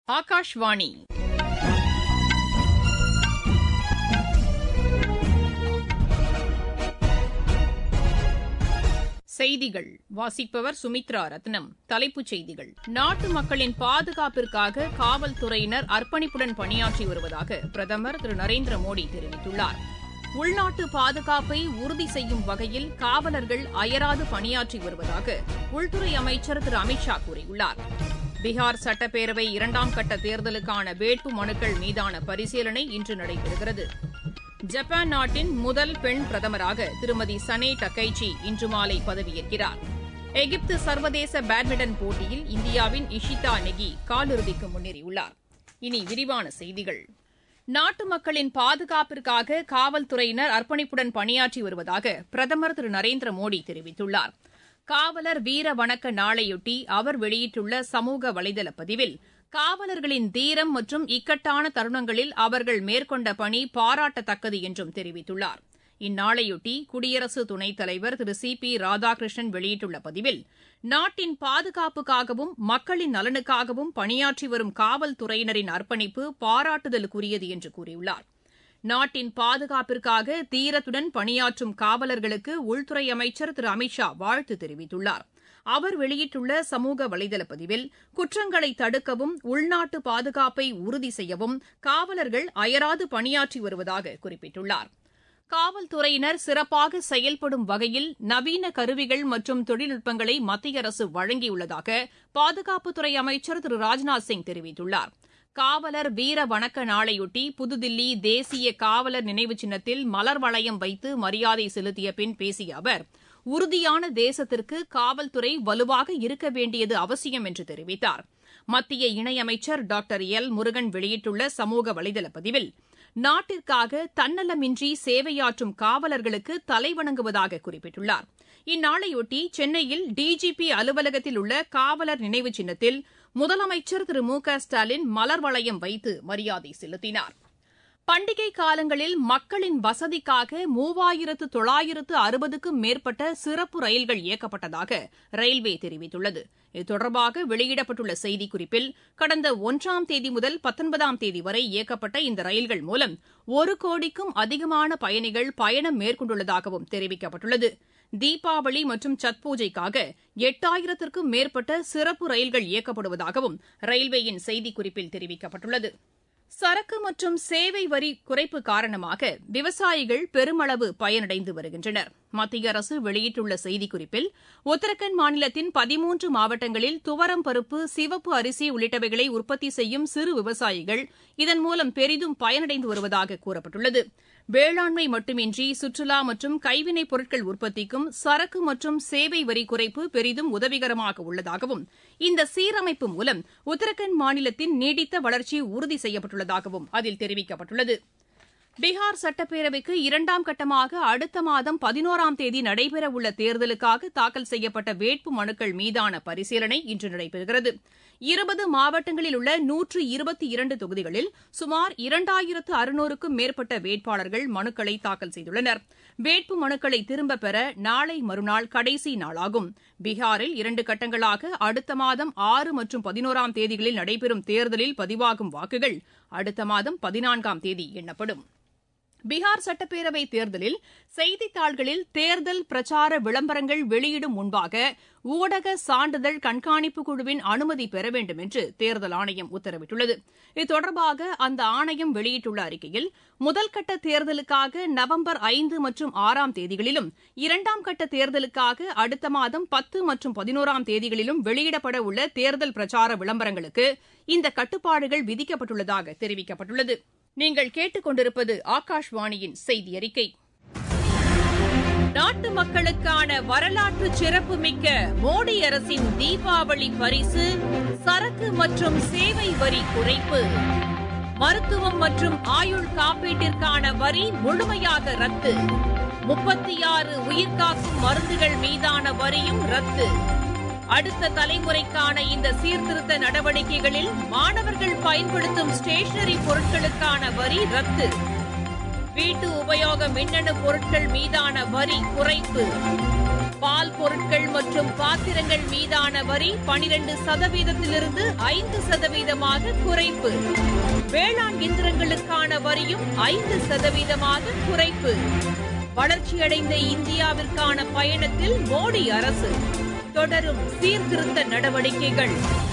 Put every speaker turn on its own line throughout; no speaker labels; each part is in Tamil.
ஆகாஷ்வாணி செய்திகள் வாசிப்பவர் சுமித்ரா ரத்னம் தலைப்புச் செய்திகள் நாட்டு மக்களின் பாதுகாப்பிற்காக காவல்துறையினர் அர்ப்பணிப்புடன் பணியாற்றி வருவதாக பிரதமர் திரு நரேந்திர மோடி தெரிவித்துள்ளார் உள்நாட்டு பாதுகாப்பை உறுதி செய்யும் வகையில் காவலர்கள் அயராது பணியாற்றி வருவதாக உள்துறை அமைச்சர் திரு அமித் ஷா கூறியுள்ளார் பீகார் சட்டப்பேரவை இரண்டாம் கட்ட தேர்தலுக்கான வேட்பு மனுக்கள் மீதான பரிசீலனை இன்று நடைபெறுகிறது ஜப்பான் நாட்டின் முதல் பெண் பிரதமராக திருமதி சனே டக்கைச்சி இன்று மாலை பதவியேற்கிறார் எகிப்து சர்வதேச பேட்மிண்டன் போட்டியில் இந்தியாவின் இஷிதா நெகி காலிறுதிக்கு முன்னேறியுள்ளார் இனி விரிவான செய்திகள் நாட்டு மக்களின் பாதுகாப்பிற்காக காவல்துறையினர் அர்ப்பணிப்புடன் பணியாற்றி வருவதாக பிரதமர் திரு நரேந்திர மோடி தெரிவித்துள்ளார் காவலர் வீர வணக்க நாளையொட்டி அவர் வெளியிட்டுள்ள சமூக வலைதள பதிவில் காவலர்களின் தீரம் மற்றும் இக்கட்டான தருணங்களில் அவர்கள் மேற்கொண்ட பணி பாராட்டத்தக்கது என்றும் தெரிவித்துள்ளார் இந்நாளையொட்டி குடியரசு துணைத் தலைவர் திரு சி பி ராதாகிருஷ்ணன் வெளியிட்டுள்ள பதிவில் நாட்டின் பாதுகாப்புக்காகவும் மக்களின் நலனுக்காகவும் பணியாற்றி வரும் காவல்துறையினரின் அர்ப்பணிப்பு பாராட்டுதலுக்குரியது என்று கூறியுள்ளார் நாட்டின் பாதுகாப்பிற்காக தீரத்துடன் பணியாற்றும் காவலர்களுக்கு உள்துறை அமைச்சர் திரு அமித் ஷா வாழ்த்து தெரிவித்துள்ளார் அவர் வெளியிட்டுள்ள சமூக வலைதள பதிவில் குற்றங்களை தடுக்கவும் உள்நாட்டு பாதுகாப்பை உறுதி செய்யவும் காவலர்கள் அயராது பணியாற்றி வருவதாக குறிப்பிட்டுள்ளார் காவல்துறையினர் சிறப்பாக செயல்படும் வகையில் நவீன கருவிகள் மற்றும் தொழில்நுட்பங்களை மத்திய அரசு வழங்கியுள்ளதாக பாதுகாப்புத்துறை அமைச்சர் திரு ராஜ்நாத் சிங் தெரிவித்துள்ளார் காவலர் வீர வணக்க நாளையொட்டி புதுதில்லி தேசிய காவலர் நினைவு சின்னத்தில் மலர் வளையம் வைத்து மரியாதை செலுத்திய பின் பேசிய அவர் உறுதியான தேசத்திற்கு காவல்துறை வலுவாக இருக்க வேண்டியது அவசியம் என்று தெரிவித்தார் மத்திய இணையமைச்சர் டாக்டர் எல் முருகன் வெளியிட்டுள்ள சமூக வலைதள பதிவில் நாட்டிற்காக தன்னலமின்றி சேவையாற்றும் காவலர்களுக்கு தலைவணங்குவதாக குறிப்பிட்டுள்ளார் இந்நாளையொட்டி சென்னையில் டிஜிபி அலுவலகத்தில் உள்ள காவலர் நினைவு சின்னத்தில் முதலமைச்சர் திரு மு க ஸ்டாலின் மலர் வளையம் வைத்து மரியாதை செலுத்தினார் பண்டிகை காலங்களில் மக்களின் வசதிக்காக மூவாயிரத்து தொள்ளாயிரத்து அறுபதுக்கும் மேற்பட்ட சிறப்பு ரயில்கள் இயக்கப்பட்டதாக ரயில்வே தெரிவித்துள்ளது இது தொடர்பாக வெளியிடப்பட்டுள்ள செய்திக்குறிப்பில் கடந்த ஒன்றாம் தேதி முதல் பத்தொன்பதாம் தேதி வரை இயக்கப்பட்ட இந்த ரயில்கள் மூலம் ஒரு கோடிக்கும் அதிகமான பயணிகள் பயணம் மேற்கொண்டுள்ளதாகவும் தெரிவிக்கப்பட்டுள்ளது தீபாவளி மற்றும் சத் பூஜைக்காக எட்டாயிரத்திற்கும் மேற்பட்ட சிறப்பு ரயில்கள் இயக்கப்படுவதாகவும் ரயில்வேயின் செய்திக்குறிப்பில் தெரிவிக்கப்பட்டுள்ளது சரக்கு மற்றும் சேவை வரி குறைப்பு காரணமாக விவசாயிகள் பெருமளவு பயனடைந்து வருகின்றனர் மத்திய அரசு வெளியிட்டுள்ள செய்திக்குறிப்பில் உத்தரகாண்ட் மாநிலத்தின் பதிமூன்று மாவட்டங்களில் துவரம் பருப்பு சிவப்பு அரிசி உள்ளிட்டவைகளை உற்பத்தி செய்யும் சிறு விவசாயிகள் இதன் மூலம் பெரிதும் பயனடைந்து வருவதாக கூறப்பட்டுள்ளது வேளாண்மை மட்டுமின்றி சுற்றுலா மற்றும் கைவினைப் பொருட்கள் உற்பத்திக்கும் சரக்கு மற்றும் சேவை வரி குறைப்பு பெரிதும் உதவிகரமாக உள்ளதாகவும் இந்த சீரமைப்பு மூலம் உத்தரகாண்ட் மாநிலத்தின் நீடித்த வளர்ச்சி உறுதி செய்யப்பட்டுள்ளதாகவும் அதில் தெரிவிக்கப்பட்டுள்ளது பீகார் சட்டப்பேரவைக்கு இரண்டாம் கட்டமாக அடுத்த மாதம் பதினோராம் தேதி நடைபெறவுள்ள தேர்தலுக்காக தாக்கல் செய்யப்பட்ட வேட்பு மனுக்கள் மீதான பரிசீலனை இன்று நடைபெறுகிறது இருபது மாவட்டங்களில் உள்ள நூற்று இருபத்தி இரண்டு தொகுதிகளில் சுமார் இரண்டாயிரத்து அறுநூறுக்கும் மேற்பட்ட வேட்பாளர்கள் மனுக்களை தாக்கல் செய்துள்ளனர் வேட்பு மனுக்களை திரும்பப் பெற நாளை மறுநாள் கடைசி நாளாகும் பீகாரில் இரண்டு கட்டங்களாக அடுத்த மாதம் ஆறு மற்றும் பதினோராம் தேதிகளில் நடைபெறும் தேர்தலில் பதிவாகும் வாக்குகள் அடுத்த மாதம் பதினான்காம் தேதி எண்ணப்படும் பீகார் சட்டப்பேரவை தேர்தலில் செய்தித்தாள்களில் தேர்தல் பிரச்சார விளம்பரங்கள் வெளியிடும் முன்பாக ஊடக சான்றிதழ் கண்காணிப்பு குழுவின் அனுமதி பெற வேண்டும் என்று தேர்தல் ஆணையம் உத்தரவிட்டுள்ளது இது தொடர்பாக அந்த ஆணையம் வெளியிட்டுள்ள அறிக்கையில் முதல்கட்ட தேர்தலுக்காக நவம்பர் ஐந்து மற்றும் ஆறாம் தேதிகளிலும் இரண்டாம் கட்ட தேர்தலுக்காக அடுத்த மாதம் பத்து மற்றும் பதினோராம் தேதிகளிலும் வெளியிடப்பட உள்ள தேர்தல் பிரச்சார விளம்பரங்களுக்கு இந்த கட்டுப்பாடுகள் விதிக்கப்பட்டுள்ளதாக தெரிவிக்கப்பட்டுள்ளது நீங்கள் கேட்டுக்கொண்டிருப்பது ஆகாஷ்வாணியின் செய்தி அறிக்கை நாட்டு மக்களுக்கான வரலாற்று சிறப்புமிக்க மோடி அரசின் தீபாவளி பரிசு சரக்கு மற்றும் சேவை வரி குறைப்பு மருத்துவம் மற்றும் ஆயுள் காப்பீட்டிற்கான வரி முழுமையாக ரத்து முப்பத்தி ஆறு உயிர்காக்கும் மருந்துகள் மீதான வரியும் ரத்து அடுத்த தலைமுறைக்கான இந்த சீர்திருத்த நடவடிக்கைகளில் மாணவர்கள் பயன்படுத்தும் ஸ்டேஷனரி பொருட்களுக்கான வரி ரத்து வீட்டு உபயோக மின்னணு பொருட்கள் மீதான வரி குறைப்பு பால் பொருட்கள் மற்றும் பாத்திரங்கள் மீதான வரி பனிரெண்டு சதவீதத்திலிருந்து ஐந்து சதவீதமாக குறைப்பு வேளாண் இயந்திரங்களுக்கான வரியும் ஐந்து சதவீதமாக குறைப்பு வளர்ச்சியடைந்த இந்தியாவிற்கான பயணத்தில் மோடி அரசு தொடரும் சீர்திருத்த நடவடிக்கைகள்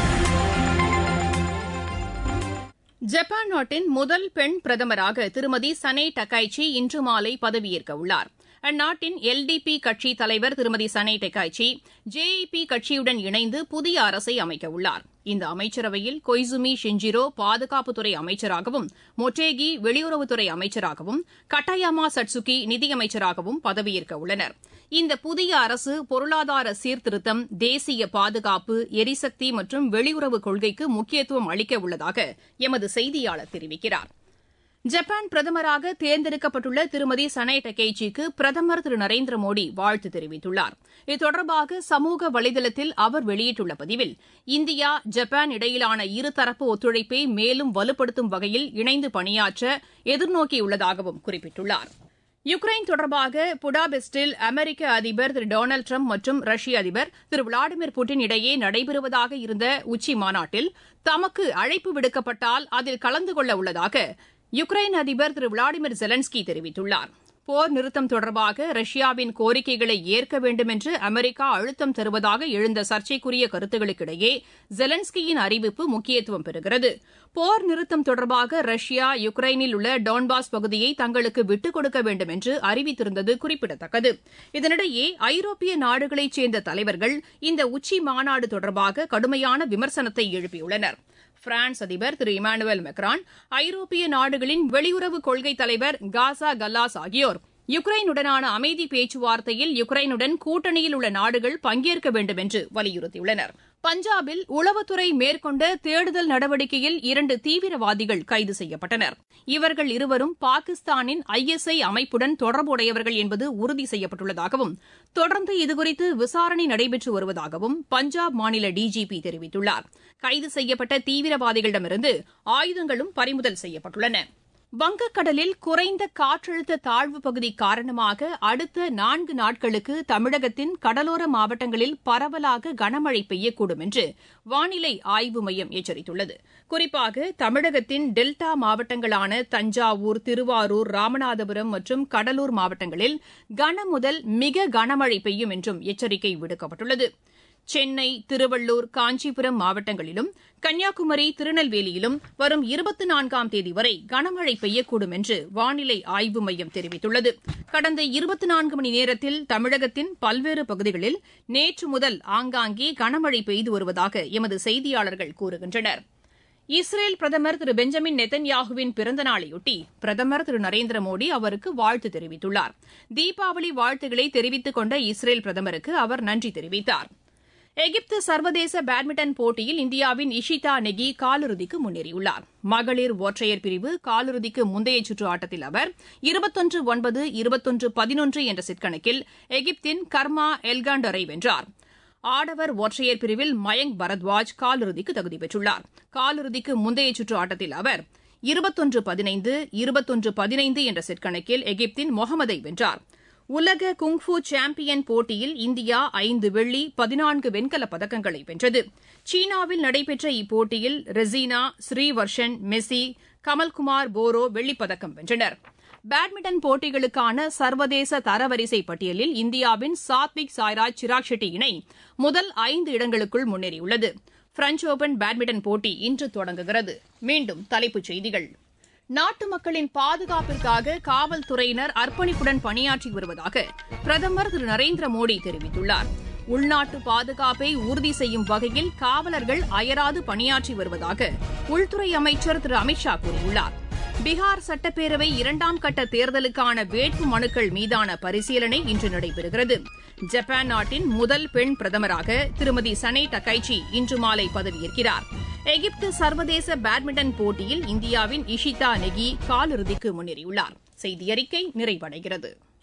ஜப்பான் நாட்டின் முதல் பெண் பிரதமராக திருமதி சனே டக்காய்ச்சி இன்று மாலை பதவியேற்க உள்ளார் அந்நாட்டின் எல்டிபி கட்சி தலைவர் திருமதி சனே டெக்காய்ச்சி ஜேஇபி கட்சியுடன் இணைந்து புதிய அரசை அமைக்க உள்ளார் இந்த அமைச்சரவையில் கொய்சுமி ஷிஞ்சிரோ பாதுகாப்புத்துறை அமைச்சராகவும் மொட்டேகி வெளியுறவுத்துறை அமைச்சராகவும் கட்டாயாமா சட்சுகி நிதியமைச்சராகவும் பதவியேற்க உள்ளனர் இந்த புதிய அரசு பொருளாதார சீர்திருத்தம் தேசிய பாதுகாப்பு எரிசக்தி மற்றும் வெளியுறவு கொள்கைக்கு முக்கியத்துவம் அளிக்க உள்ளதாக எமது செய்தியாளர் தெரிவிக்கிறார் ஜப்பான் பிரதமராக தேர்ந்தெடுக்கப்பட்டுள்ள திருமதி சனே டக்கேச்சிக்கு பிரதமர் திரு நரேந்திர மோடி வாழ்த்து தெரிவித்துள்ளார் இது தொடர்பாக சமூக வலைதளத்தில் அவர் வெளியிட்டுள்ள பதிவில் இந்தியா ஜப்பான் இடையிலான இருதரப்பு ஒத்துழைப்பை மேலும் வலுப்படுத்தும் வகையில் இணைந்து பணியாற்ற எதிர்நோக்கியுள்ளதாகவும் குறிப்பிட்டுள்ளார் யுக்ரைன் தொடர்பாக புடாபெஸ்டில் அமெரிக்க அதிபர் திரு டொனால்டு ட்ரம்ப் மற்றும் ரஷ்ய அதிபர் திரு விளாடிமிர் புட்டின் இடையே நடைபெறுவதாக இருந்த உச்சி மாநாட்டில் தமக்கு அழைப்பு விடுக்கப்பட்டால் அதில் கலந்து கொள்ள உள்ளதாக யுக்ரைன் அதிபர் திரு விளாடிமிர் ஜெலன்ஸ்கி தெரிவித்துள்ளார் போர் நிறுத்தம் தொடர்பாக ரஷ்யாவின் கோரிக்கைகளை ஏற்க வேண்டும் என்று அமெரிக்கா அழுத்தம் தருவதாக எழுந்த சர்ச்சைக்குரிய கருத்துக்களுக்கிடையே ஜெலன்ஸ்கியின் அறிவிப்பு முக்கியத்துவம் பெறுகிறது போர் நிறுத்தம் தொடர்பாக ரஷ்யா யுக்ரைனில் உள்ள டோன்பாஸ் பகுதியை தங்களுக்கு விட்டுக் கொடுக்க வேண்டும் என்று அறிவித்திருந்தது குறிப்பிடத்தக்கது இதனிடையே ஐரோப்பிய நாடுகளைச் சேர்ந்த தலைவர்கள் இந்த உச்சி மாநாடு தொடர்பாக கடுமையான விமர்சனத்தை எழுப்பியுள்ளனா் பிரான்ஸ் அதிபர் திரு இமானுவேல் மெக்ரான் ஐரோப்பிய நாடுகளின் வெளியுறவு கொள்கை தலைவர் காசா கல்லாஸ் ஆகியோர் யுக்ரைனுடனான அமைதி பேச்சுவார்த்தையில் யுக்ரைனுடன் கூட்டணியில் உள்ள நாடுகள் பங்கேற்க வேண்டும் என்று வலியுறுத்தியுள்ளனர் பஞ்சாபில் உளவுத்துறை மேற்கொண்ட தேடுதல் நடவடிக்கையில் இரண்டு தீவிரவாதிகள் கைது செய்யப்பட்டனர் இவர்கள் இருவரும் பாகிஸ்தானின் ஐஎஸ்ஐ அமைப்புடன் தொடர்புடையவர்கள் என்பது உறுதி செய்யப்பட்டுள்ளதாகவும் தொடர்ந்து இதுகுறித்து விசாரணை நடைபெற்று வருவதாகவும் பஞ்சாப் மாநில டிஜிபி தெரிவித்துள்ளார் கைது செய்யப்பட்ட தீவிரவாதிகளிடமிருந்து ஆயுதங்களும் பறிமுதல் செய்யப்பட்டுள்ளன வங்கக்கடலில் குறைந்த காற்றழுத்த தாழ்வு பகுதி காரணமாக அடுத்த நான்கு நாட்களுக்கு தமிழகத்தின் கடலோர மாவட்டங்களில் பரவலாக கனமழை பெய்யக்கூடும் என்று வானிலை ஆய்வு மையம் எச்சரித்துள்ளது குறிப்பாக தமிழகத்தின் டெல்டா மாவட்டங்களான தஞ்சாவூர் திருவாரூர் ராமநாதபுரம் மற்றும் கடலூர் மாவட்டங்களில் கன முதல் மிக கனமழை பெய்யும் என்றும் எச்சரிக்கை விடுக்கப்பட்டுள்ளது சென்னை திருவள்ளூர் காஞ்சிபுரம் மாவட்டங்களிலும் கன்னியாகுமரி திருநெல்வேலியிலும் வரும் இருபத்தி நான்காம் தேதி வரை கனமழை பெய்யக்கூடும் என்று வானிலை ஆய்வு மையம் தெரிவித்துள்ளது கடந்த இருபத்தி நான்கு மணி நேரத்தில் தமிழகத்தின் பல்வேறு பகுதிகளில் நேற்று முதல் ஆங்காங்கே கனமழை பெய்து வருவதாக எமது செய்தியாளர்கள் கூறுகின்றனர் இஸ்ரேல் பிரதமர் திரு பெஞ்சமின் நெத்தன்யாகுவின் பிறந்த நாளையொட்டி பிரதமர் திரு நரேந்திர மோடி அவருக்கு வாழ்த்து தெரிவித்துள்ளார் தீபாவளி வாழ்த்துக்களை தெரிவித்துக் கொண்ட இஸ்ரேல் பிரதமருக்கு அவர் நன்றி தெரிவித்தார் எகிப்து சர்வதேச பேட்மிண்டன் போட்டியில் இந்தியாவின் இஷிதா நெகி காலிறுதிக்கு முன்னேறியுள்ளார் மகளிர் ஒற்றையர் பிரிவு காலிறுதிக்கு முந்தைய சுற்று ஆட்டத்தில் அவர் இருபத்தொன்று ஒன்பது இருபத்தொன்று பதினொன்று என்ற செட் கணக்கில் எகிப்தின் கர்மா எல்காண்டரை வென்றார் ஆடவர் ஒற்றையர் பிரிவில் மயங்க் பரத்வாஜ் காலிறுதிக்கு தகுதி பெற்றுள்ளார் காலிறுதிக்கு முந்தைய சுற்று ஆட்டத்தில் அவர் இருபத்தொன்று பதினைந்து இருபத்தொன்று பதினைந்து என்ற செட் கணக்கில் எகிப்தின் மொஹமதை வென்றார் உலக குங்ஃபு சாம்பியன் போட்டியில் இந்தியா ஐந்து வெள்ளி பதினான்கு வெண்கலப் பதக்கங்களை வென்றது சீனாவில் நடைபெற்ற இப்போட்டியில் ரெசீனா ஸ்ரீவர்ஷன் மெஸ்ஸி கமல்குமார் போரோ வெள்ளிப்பதக்கம் வென்றனர் பேட்மிண்டன் போட்டிகளுக்கான சர்வதேச தரவரிசை பட்டியலில் இந்தியாவின் சாத்விக் சாய்ராஜ் சிராக் ஷெட்டி இணை முதல் ஐந்து இடங்களுக்குள் முன்னேறியுள்ளது பிரெஞ்ச் ஓபன் பேட்மிண்டன் போட்டி இன்று தொடங்குகிறது மீண்டும் தலைப்புச் செய்திகள் நாட்டு மக்களின் பாதுகாப்பிற்காக காவல்துறையினர் அர்ப்பணிப்புடன் பணியாற்றி வருவதாக பிரதமர் திரு நரேந்திர மோடி தெரிவித்துள்ளார் உள்நாட்டு பாதுகாப்பை உறுதி செய்யும் வகையில் காவலர்கள் அயராது பணியாற்றி வருவதாக உள்துறை அமைச்சர் திரு அமித்ஷா கூறியுள்ளார் பீகார் சட்டப்பேரவை இரண்டாம் கட்ட தேர்தலுக்கான வேட்பு மனுக்கள் மீதான பரிசீலனை இன்று நடைபெறுகிறது ஜப்பான் நாட்டின் முதல் பெண் பிரதமராக திருமதி சனே டக்கைச்சி இன்று மாலை பதவியேற்கிறார் எகிப்து சர்வதேச பேட்மிண்டன் போட்டியில் இந்தியாவின் இஷிதா நெகி காலிறுதிக்கு முன்னேறியுள்ளார் செய்தி அறிக்கை நிறைவடைகிறது